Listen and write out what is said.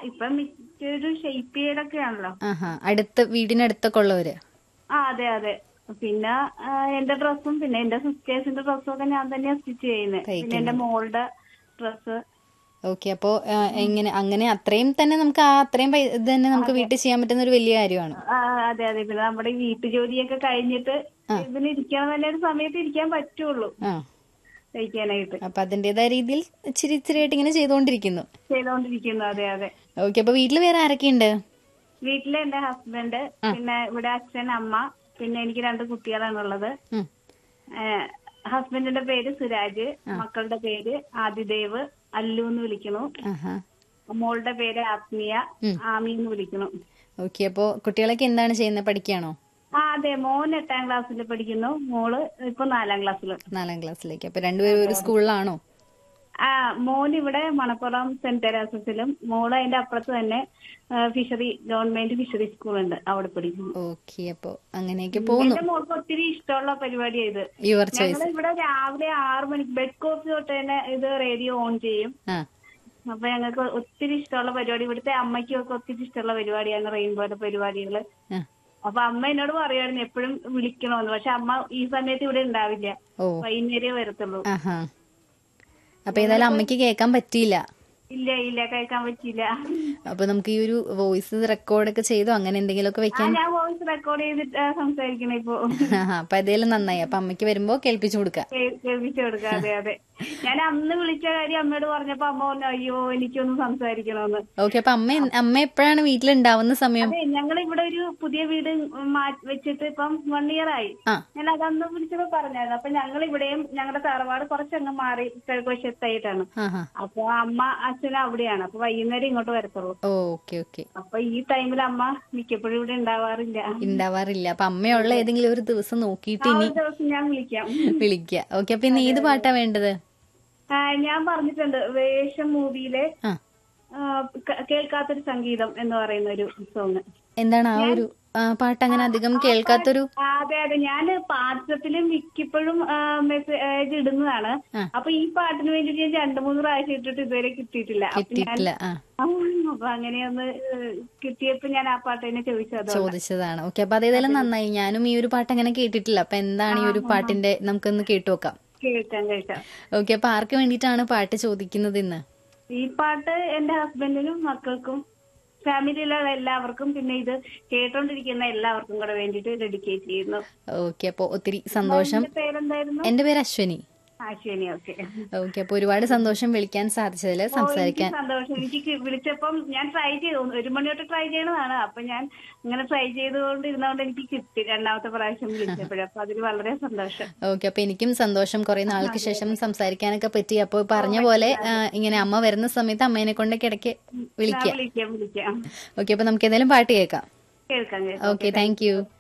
ഇപ്പൊ മിക്കൊരു ഷെയ്പ്പ് ചെയ്തൊക്കെയാണല്ലോ ആഹാ അടുത്ത വീടിനടുത്തൊക്കെ ഉള്ളവര് ആ അതെ അതെ പിന്നെ ആ, എന്റെ ഡ്രസ്സും പിന്നെ എന്റെ സിസ്റ്റേഴ്സിന്റെ ഡ്രസ്സും ഒക്കെ ഞാൻ തന്നെയാ സ്റ്റിച്ച് ചെയ്യുന്നത് പിന്നെ എന്റെ മോളുടെ ഡ്രസ്സ് ഓക്കെ അപ്പോ ആ, എങ്ങനെ അങ്ങനെ അത്രയും തന്നെ നമുക്ക് ആ അത്രയും പൈ- ഇത് തന്നെ നമുക്ക് വീട്ടിൽ ചെയ്യാൻ പറ്റുന്ന ഒരു വലിയ കാര്യമാണ് ആ, അതെ അതെ പിന്നെ നമ്മുടെ ഈ വീട്ടുജോലിയൊക്കെ കഴിഞ്ഞിട്ട് ഇതിന് ഇരിക്കാൻ തന്നെ ഒരു സമയത്ത് ഇരിക്കാൻ പറ്റുള്ളൂ ആ തയ്ക്കാനായിട്ട് അപ്പൊ അതിന്റേതായ രീതിയിൽ ഇച്ചിരി ഇച്ചിരി ആയിട്ട് ഇങ്ങനെ ചെയ്തുകൊണ്ടിരിക്കുന്നു ചെയ്തോണ്ടിരിക്കുന്നു അതെ അതെ ഓക്കെ അപ്പൊ വീട്ടിൽ വേറെ ആരൊക്കെയുണ്ട് വീട്ടിലെ എന്റെ ഹസ്ബൻഡ് പിന്നെ ഇവിടെ അച്ഛൻ അമ്മ പിന്നെ എനിക്ക് രണ്ട് കുട്ടികളാണ് ഉള്ളത് ഉം. ഏഹ് ഹസ്ബൻഡിന്റെ പേര് സുരാജ് മക്കളുടെ പേര് ആദിദേവ് അല്ലു എന്ന് വിളിക്കണു ആഹാ മോളുടെ പേര് ആത്മീയ ആമി എന്ന് വിളിക്കണു ഓക്കെ അപ്പോ കുട്ടികളൊക്കെ എന്താണ് ചെയ്യുന്നത് പഠിക്കുകയാണോ ആ അതെ മോൻ എട്ടാം ക്ലാസ്സിൽ പഠിക്കുന്നു മോള് ഇപ്പൊ നാലാം ക്ലാസ്സിൽ നാലാം ക്ലാസ്സിലേക്ക് അപ്പൊ രണ്ടുപേരും ഒരു സ്കൂളിലാണോ ആ മോൻ ഇവിടെ മണപ്പുറം സെന്റ് തെരാസസിലും മോള് അതിന്റെ അപ്പുറത്ത് തന്നെ ആ, ഫിഷറി ഗവൺമെന്റ് ഫിഷറി സ്കൂളുണ്ട് അവിടെ പഠിക്കുന്നു ഓക്കെ അപ്പൊ അങ്ങനെയൊക്കെ പോകുന്നു എന്റെ മോൾക്ക് ഒത്തിരി ഇഷ്ടമുള്ള പരിപാടിയാണ് ഇത് യുവർ ചോയ്സ് ഞങ്ങൾ ഇവിടെ രാവിലെ ആറ് മണിക്ക് ബെഡ് കോഫി തൊട്ട് തന്നെ ഇത് റേഡിയോ ഓൺ ചെയ്യും ആ അപ്പൊ ഞങ്ങൾക്ക് ഒത്തിരി ഇഷ്ടമുള്ള പരിപാടി ഇവിടുത്തെ അമ്മയ്ക്കും ഒക്കെ ഒത്തിരി ഇഷ്ടമുള്ള പരിപാടിയാണ് റെയിൻബോയുടെ പരിപാടികള് ആ. അപ്പൊ അമ്മ എന്നോട് പറയുമായിരുന്നു എപ്പോഴും വിളിക്കണമെന്ന് പക്ഷെ അമ്മ ഈ സമയത്ത് ഇവിടെ ഉണ്ടാവില്ല ഓ വൈകുന്നേരേ വരത്തുള്ളൂ ആഹാ അപ്പൊ ഏതായാലും അമ്മയ്ക്ക് കേൾക്കാൻ പറ്റിയില്ല ഇല്ല ഇല്ല കേൾക്കാൻ പറ്റില്ല അപ്പൊ നമുക്ക് ഈ ഒരു വോയിസ് റെക്കോർഡൊക്കെ ചെയ്തോ അങ്ങനെ എന്തെങ്കിലുമൊക്കെ ആ വെക്കാൻ ഞാൻ വോയിസ് റെക്കോർഡ് ചെയ്തിട്ട് സംസാരിക്കണ ഇപ്പൊ ആഹാ അപ്പൊ ഏതായാലും നന്നായി അപ്പൊ അമ്മയ്ക്ക് വരുമ്പോ കേൾപ്പിച്ചു കൊടുക്കാം കേ- കേൾപ്പിച്ചു കൊടുക്കാം അതെ അതെ ഞാൻ അന്ന് വിളിച്ച കാര്യം അമ്മയോട് പറഞ്ഞപ്പോ അമ്മ പറഞ്ഞു അയ്യോ എനിക്കൊന്ന് സംസാരിക്കണമെന്ന് ഓക്കെ അപ്പൊ അമ്മ അമ്മ എപ്പോഴാണ് വീട്ടിലുണ്ടാവുന്ന സമയം അതെ ഞങ്ങൾ ഇവിടെ ഒരു പുതിയ വീട് മാറ്റി വെച്ചിട്ട് ഇപ്പം വൺ ഇയർ ആയി ആ ഞാൻ അതന്ന് വിളിച്ചപ്പോ പറഞ്ഞായിരുന്നു അപ്പൊ ഞങ്ങൾ ഇവിടെയും ഞങ്ങളുടെ തറവാട് കുറച്ചങ്ങ് മാറി കിഴക്കുവശത്തായിട്ടാണ് ആഹാ അപ്പൊ അമ്മ അച്ഛനും അവിടെയാണ് അപ്പൊ വൈകുന്നേരം ഇങ്ങോട്ട് വരത്തുള്ളൂ ഓക്കെ ഓക്കെ അപ്പൊ ഈ ടൈമിൽ അമ്മ മിക്കപ്പോഴും ഇവിടെ ഉണ്ടാവാറില്ല ഉണ്ടാവാറില്ല അപ്പൊ അമ്മയുള്ള ഏതെങ്കിലും ഒരു ദിവസം നോക്കിയിട്ട് ആ ഇനി ഒരു ദിവസം ഞാൻ വിളിക്കാം വിളിക്കുക ഓക്കെ അപ്പൊ ഇന്ന് ഏത് പാട്ടാ വേണ്ടത് ആ, ഞാൻ പറഞ്ഞിട്ടുണ്ട് വേഷം മൂവിയിലെ ആ ആ, ക- കേൾക്കാത്തൊരു സംഗീതം എന്ന് പറയുന്ന ഒരു സോങ് എന്താണ് ആ ഒരു ആ, പാട്ട് അങ്ങനെ അധികം കേൾക്കാത്തൊരു അതെ അതെ ഞാൻ പാത്രത്തിലും മിക്കപ്പോഴും മെസ്സേജ് ഇടുന്നതാണ് ആ. അപ്പൊ ഈ പാട്ടിന് വേണ്ടിട്ട് ഞാൻ രണ്ടു മൂന്ന് പ്രാവശ്യം ഇട്ടിട്ട് ഇതുവരെ കിട്ടിയിട്ടില്ല അപ്പൊ ഞാൻ കിട്ടിയിട്ടില്ല ആ ആ, അപ്പൊ അങ്ങനെയൊന്ന് ഏഹ്, കിട്ടിയപ്പോ ഞാൻ ആ പാട്ട് തന്നെ ചോദിച്ചത് ചോദിച്ചതാണ് ഓക്കെ അപ്പൊ അതേതായാലും നന്നായി ഞാനും ഈ ഒരു പാട്ട് അങ്ങനെ കേട്ടിട്ടില്ല അപ്പൊ എന്താണ് ഈ ഒരു പാട്ടിന്റെ നമുക്കൊന്ന് കേട്ടു നോക്കാം കേൾക്കാം കേൾക്കാം ഓക്കെ അപ്പൊ ആർക്ക് വേണ്ടിയിട്ടാണ് പാട്ട് ചോദിക്കുന്നത് ഇന്ന് ഈ പാട്ട് എന്റെ ഹസ്ബൻഡിനും മക്കൾക്കും ഫാമിലിയിലുള്ള എല്ലാവർക്കും പിന്നെ ഇത് കേട്ടോണ്ടിരിക്കുന്ന എല്ലാവർക്കും കൂടെ വേണ്ടിയിട്ട് ഡെഡിക്കേറ്റ് ചെയ്യുന്നു ഓക്കെ അപ്പൊ ഒത്തിരി സന്തോഷം എന്റെ പേരെന്തായിരുന്നു എന്റെ പേര് അശ്വനി അശ്വിനി ഓക്കെ ഓക്കെ അപ്പൊ ഒരുപാട് സന്തോഷം വിളിക്കാൻ സാധിച്ചതിൽ സംസാരിക്കാൻ സന്തോഷം എനിക്ക് കി- വിളിച്ചപ്പം ഞാൻ ട്രൈ ചെയ്തു ഒരു മണി തൊട്ട് ട്രൈ ചെയ്യണതാണ് അപ്പൊ ഞാൻ ഇങ്ങനെ ട്രൈ ചെയ്തുകൊണ്ടിരുന്നോണ്ട് എനിക്ക് കിട്ടി രണ്ടാമത്തെ പ്രാവശ്യം വിളിച്ചപ്പോഴും അപ്പൊ അതിൽ വളരെ സന്തോഷം ഓക്കെ അപ്പൊ എനിക്കും സന്തോഷം കുറെ നാൾക്ക് ശേഷം സംസാരിക്കാനൊക്കെ പറ്റി അപ്പൊ പറഞ്ഞ പോലെ ആ, ഇങ്ങനെ അമ്മ വരുന്ന സമയത്ത് അമ്മേനെ കൊണ്ടൊക്കെ ഇടയ്ക്ക് ഞാൻ വിളിക്കാം വിളിക്കാം വിളിക്കാം ഓക്കെ അപ്പൊ നമുക്ക് ഏതായാലും പാട്ട് കേൾക്കാം കേൾക്കാം കേൾക്കാം ഓക്കെ താങ്ക് യു